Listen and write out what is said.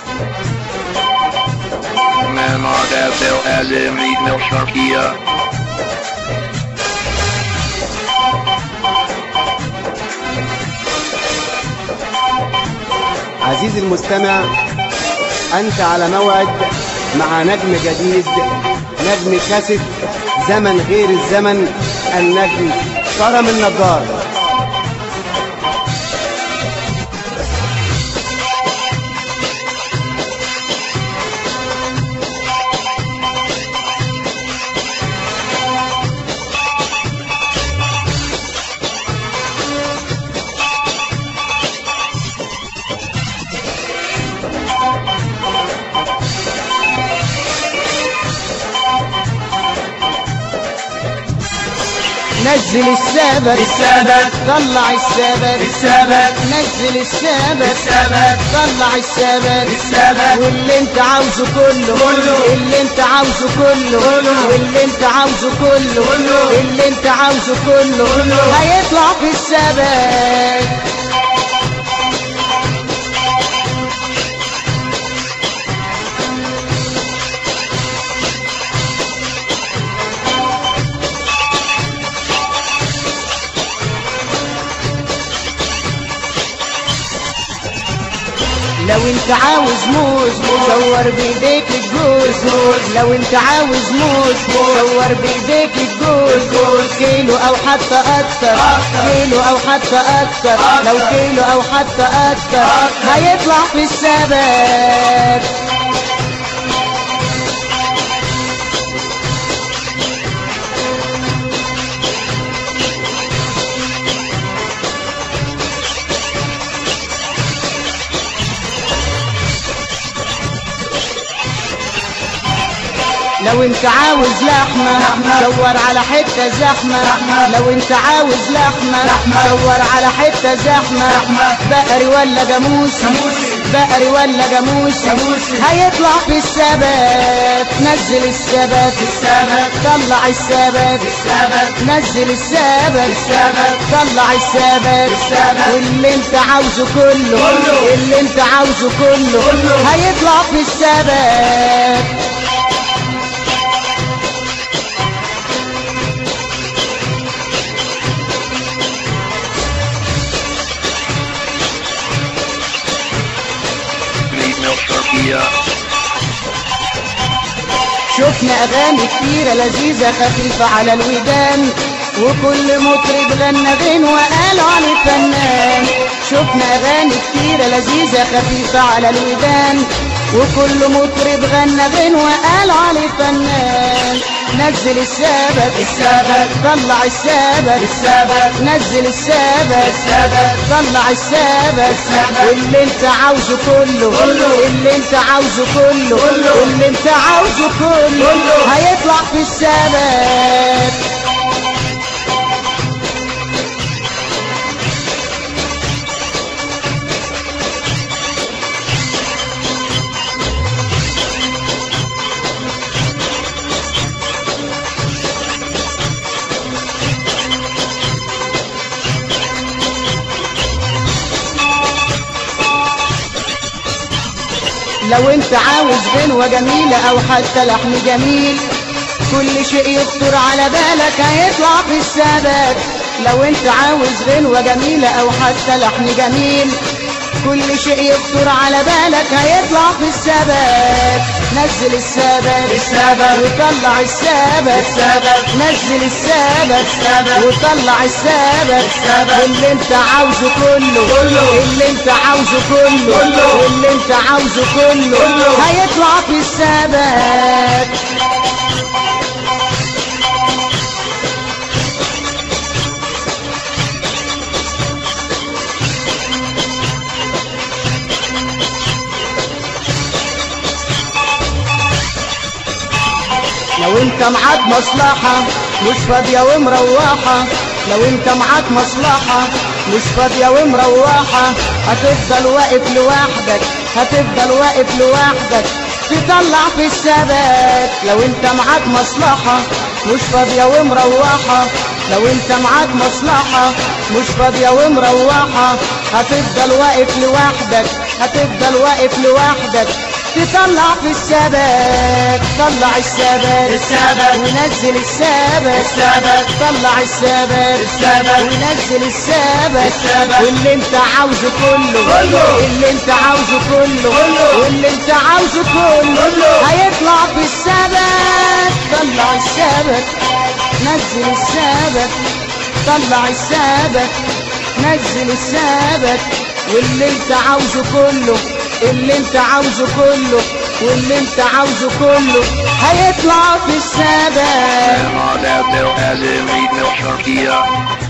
Mehmet Abdel Azim Eid Milsharkia. عزيزي المستمع أنت على موعد مع نجم جديد نجم كاسف زمن غير الزمن النجم كرم النجار نزل السبت السبت طلع السبت السبت نزل السبت السبت طلع السبت السبت واللي انت عاوزه كله كله. اللي انت عاوزه كله كله. واللي انت عاوزه كله كله. اللي انت عاوزه كله كله. هيطلع في السبت لو انت عاوز موز دور بايديك الجوز لو انت عاوز موز دور بايديك الجوز كيلو او حتى اكتر كيلو او حتى اكتر لو كيلو او حتى اكتر هيطلع في السبت لو انت عاوز لحمة دور على حتة زحمة لو انت عاوز لحمة دور على حتة زحمة بقري ولا جاموس بقري ولا جاموس هيطلع في السبت نزل السبت طلع السبت نزل السبت طلع السبت واللي انت عاوزه كله كله. اللي انت عاوزه كله كله. هيطلع في السبت Eid Milsharkia. شفنا اغاني كتيرة لذيذة خفيفة على الودان وكل مطرب غنى غنوة وقالوا عليه فنان شفنا اغاني كتيرة لذيذة خفيفة على الودان وكل مطرب غنى غنوة وقالوا عليه فنان نزل السبت السبت طلع السبت السبت نزل السبت السبت طلع السبت السبت. واللي انت عاوزه كله كله. اللي انت عاوزه كله كله. اللي انت عاوزه كله كله. هيطلع في السبت لو انت عاوز غنوة جميلة او حتى لحن جميل كل شيء يخطر على بالك هيطلع في السبت لو انت عاوز غنوة جميلة او حتى لحن جميل كل شيء يخطر على بالك هيطلع في السبت نزل السبت السبت. وطلع السبت السبت. نزل السبت السبت. وطلع السبت السبت. اللي انت عاوزه كله كله. اللي انت عاوزه كله كله. واللي انت عاوزه كله كله. هيطلع في السبت لو انت معاك مصلحة مش فاضية ومروحة لو انت معاك مصلحة مش فاضية ومروحة هتفضل واقف لوحدك هتفضل واقف لوحدك تطلع في الثبات لو انت معاك مصلحة مش فاضية ومروحة لو انت معاك مصلحة مش فاضية ومروحة هتفضل واقف لوحدك هتفضل واقف لوحدك تطلع في السبت طلع السبت السبت. ونزل السبت السبت. طلع السبت السبت. ونزل السبت السبت. واللي انت عاوزه كله كله. اللي انت عاوزه كله كله. واللي انت عاوزه كله كله. هيطلع في السبت طلع السبت نزل السبت طلع السبت نزل السبت واللي انت عاوزه كله اللي انت عاوزه كله واللي انت عاوزه كله هيطلع في السبت Man on that bill as in read milk sharkia.